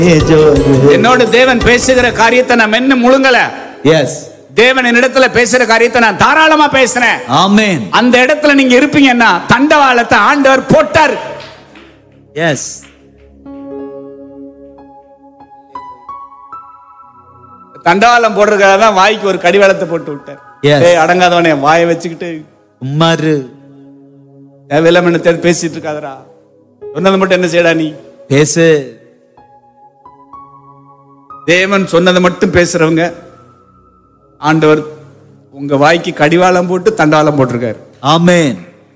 என்னோட தேவன் பேசுகிற காரியத்தை நான் மென்னு முழுங்கல எஸ் தேவன் என்னிடத்துல பேசுற காரியத்தை நான் தாராளமா பேசுறேன் ஆமென் அந்த இடத்துல நீங்க இருப்பீங்கன்னா தண்டவாளத்தை ஆண்டவர் போட்டார் எஸ் தண்டவாளம் போடுறதுக்காக தான் வாய்க்கு ஒரு கடிவாளத்தை போட்டு விட்டார் Yes. ஏய் அடங்காதவனே வாயை வச்சுக்கிட்டு உம்மாரு தேவையில்லாம என்ன தேடி பேசிட்டு இருக்காதடா சொன்னது மட்டும் என்ன செய்யடா நீ பேசு தேவன் சொன்னதை மட்டும் பேசுறவங்க ஆண்டவர் உங்க வாய்க்கு கடிவாளம் போட்டு தண்டவாளம் போட்டிருக்காரு ஆமென்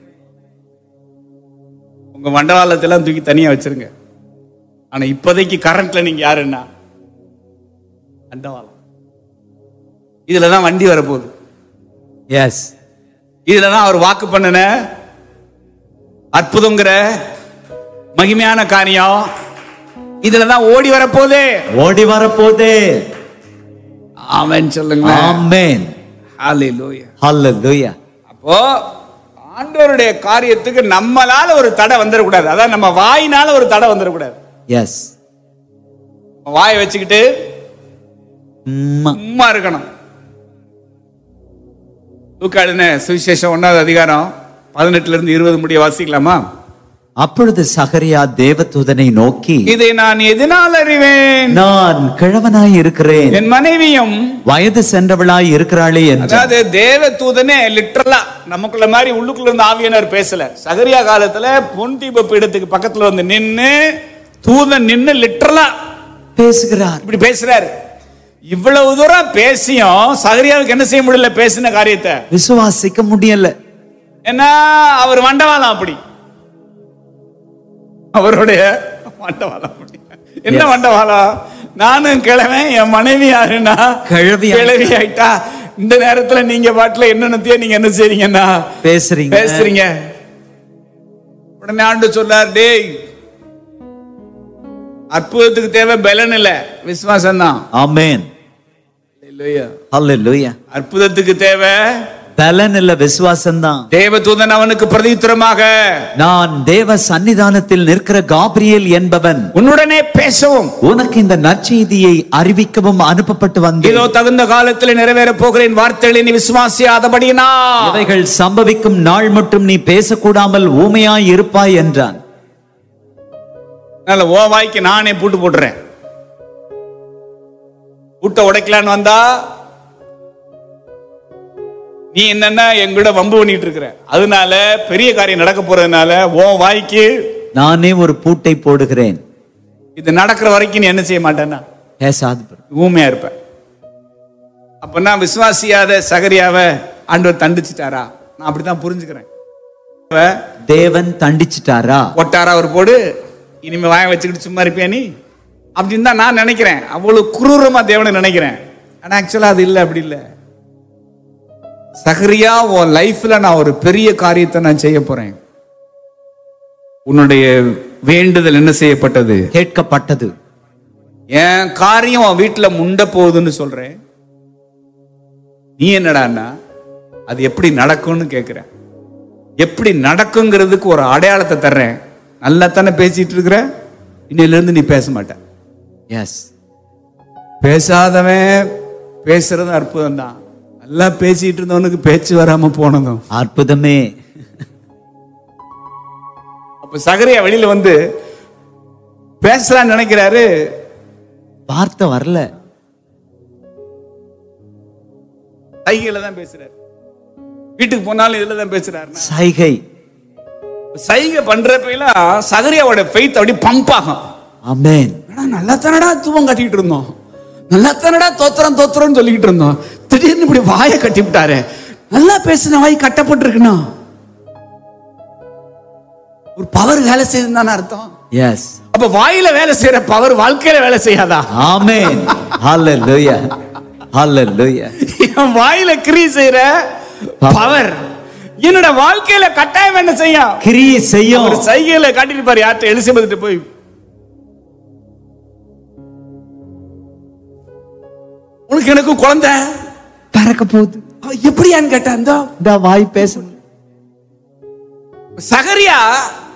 உங்க மண்டவாளத்தெல்லாம் தூக்கி தனியா வச்சிருங்க ஆனா இப்போதைக்கு கரண்ட்ல நீங்க யாருன்னா தண்டவாளம் இதுல தான் வண்டி வரப்போகுது எஸ் இதுல தான் அவர் வாக்கு பண்ணின அற்புதங்கிற மகிமையான காரியம் இதுல தான் ஓடி வரப்போகுது ஓடி வரப்போதே அவன் சொல்லுங்க ஆமென் ஹalleluya ஹalleluya அப்போ ஆண்டவருடைய காரியத்துக்கு நம்மளால ஒரு தடை வந்துடக்கூடாது அதான் நம்ம வாயினால ஒரு தடை வந்துடக்கூடாது எஸ் நம்ம வாயை வச்சுக்கிட்டு உம்மா சும்மா இருக்கணும் தூக்காடுன சுவிசேஷம் ஒன்னாவது அதிகாரம் பதினெட்டுல இருந்து இருபது முடிய வாசிக்கலாமா அப்பொழுது சகரியா தேவதூதனை நோக்கி இதை நான் எதனால் அறிவேன் நான் கிழவனாய் இருக்கிறேன் என் மனைவியும் வயது சென்றவளாய் இருக்கிறாளே என்றார் அதாவது தேவ தூதனே லிட்டரலா நமக்குள்ள மாதிரி உள்ளுக்குள்ள இருந்து ஆவியனர் பேசல சகரியா காலத்துல பொன்தீப பீடத்துக்கு பக்கத்துல வந்து நின்னு தூதன் நின்னு லிட்டரலா பேசுகிறார் இப்படி பேசுறாரு இவ்வளவு தூரம் பேசியும் சகரியாவுக்கு என்ன செய்ய முடியல பேசின காரியத்தை விசுவாசிக்க முடியல ஏன்னா அவர் மண்டவாளம் அப்படி அவருடைய மண்டவாளம் அப்படி என்ன Yes. மண்டவாளம் நானும் கிழவன் என் மனைவி யாருன்னா கிழவி ஆயிட்டா. கிழவி ஆயிட்டா இந்த நேரத்துல நீங்க பாட்டுல என்னென்னத்தையோ நீங்க என்ன செய்றீங்கன்னா பேசுறீங்க பேசுறீங்க உடனே ஆண்டு சொல்லார் டேய் அற்புதத்துக்கு தேவை பலன் இல்ல விசுவாசம் தான் ஆமென் ஹalleluya அற்புதத்துக்கு தேவை பலன் இல்ல விசுவாசம் தான் தேவதூதன் அவனுக்கு பிரதித்திரமாக நான் தேவ சன்னிதானத்தில் நிற்கிற காபிரியேல் என்பவன் உன்னுடனே பேசவும் உனக்கு இந்த நற்செய்தியை அறிவிக்கவும் அனுப்பப்பட்டு இதோ வந்தேன் தகுந்த காலத்தில் நிறைவேற போகிறேன் வார்த்தைகளை நீ விசுவாசியாதபடினா இவைகள் சம்பவிக்கும் நாள் மட்டும் நீ பேசக்கூடாமல் ஊமையாய் இருப்பாய் என்றான் நல்ல ஓ வாய்க்கு நானே பூட்டு போட்டுறேன் பூட்டை உடைக்கலான்னு வந்தா நீ என்னன்னா எங்கூட வம்பு பண்ணிட்டு இருக்கிற அதனால பெரிய காரியம் நடக்க போறதுனால ஓ வாய்க்கு நானே ஒரு பூட்டை போடுகிறேன் இது நடக்கிற வரைக்கும் நீ என்ன செய்ய மாட்டேன்னா பேசாது ஊமையா இருப்ப அப்பனா விசுவாசியாத சகரியாவ ஆண்டவர் தண்டிச்சிட்டாரா நான் அப்படித்தான் புரிஞ்சுக்கிறேன் அவ தேவன் தண்டிச்சிட்டாரா ஒட்டாரா ஒரு போடு இனிமே வாய வச்சுக்கிட்டு சும்மா இருப்பியா நீ அப்படின்னு தான் நான் நினைக்கிறேன் அவ்வளவு குரூரமா தேவனை நினைக்கிறேன் ஆனா ஆக்சுவலா அது இல்லை அப்படி இல்லை சகரியா உன் லைஃப்ல நான் ஒரு பெரிய காரியத்தை நான் செய்ய போறேன் உன்னுடைய வேண்டுதல் என்ன செய்யப்பட்டது கேட்கப்பட்டது என் காரியம் உன் வீட்டுல முண்ட போகுதுன்னு சொல்றேன் நீ என்னடான்னா அது எப்படி நடக்கும்னு கேக்குற எப்படி நடக்குங்கிறதுக்கு ஒரு அடையாளத்தை தர்றேன் நல்லா தானே பேசிட்டு இருக்கிற இன்னையில இருந்து நீ பேச மாட்ட எஸ் பேசாதவன் பேசுறது அற்புதம் தான் நல்லா பேசிட்டு இருந்தவனுக்கு பேச்சு வராம போனதும் அற்புதமே அப்ப சகரியா வெளியில வந்து பேசலாம்னு நினைக்கிறாரு வார்த்தை வரல சைகையில தான் பேசுறாரு வீட்டுக்கு போனாலும் இதுல தான் பேசுறாரு சைகை சைகை பண்றப்பெல்லாம் சகரியாவோட ஃபெய்த் அப்படி பம்ப் ஆகும் ஆமென் ஆனா நல்லா தானடா தூவம் கட்டிக்கிட்டு இருந்தோம் நல்லா தானடா தோத்திரம் தோத்திரம்னு சொல்லிக்கிட்டு இருந்தோம் திடீர்னு இப்படி வாயை கட்டி விட்டாரு நல்லா பேசின வாய் கட்டப்பட்டிருக்கணும் ஒரு பவர் வேலை செய்யுதுன்னு தானே அர்த்தம் எஸ் அப்ப வாயில வேலை செய்யற பவர் வாழ்க்கையில வேலை செய்யாதா ஆமென் ஹalleluya ஹalleluya என் வாயில கிரி செய்யற பவர் என்னோட வாழ்க்கையில கட்டாயம் என்ன செய்யும் கிரியை செய்யும் ஒரு சைகையில காட்டிட்டு பாரு யார்கிட்ட எலிசபெத் போய் உனக்கு எனக்கு குழந்தை பறக்க போகுது அவ எப்படியான்னு கேட்டா இந்த இந்த வாய் பேச சகரியா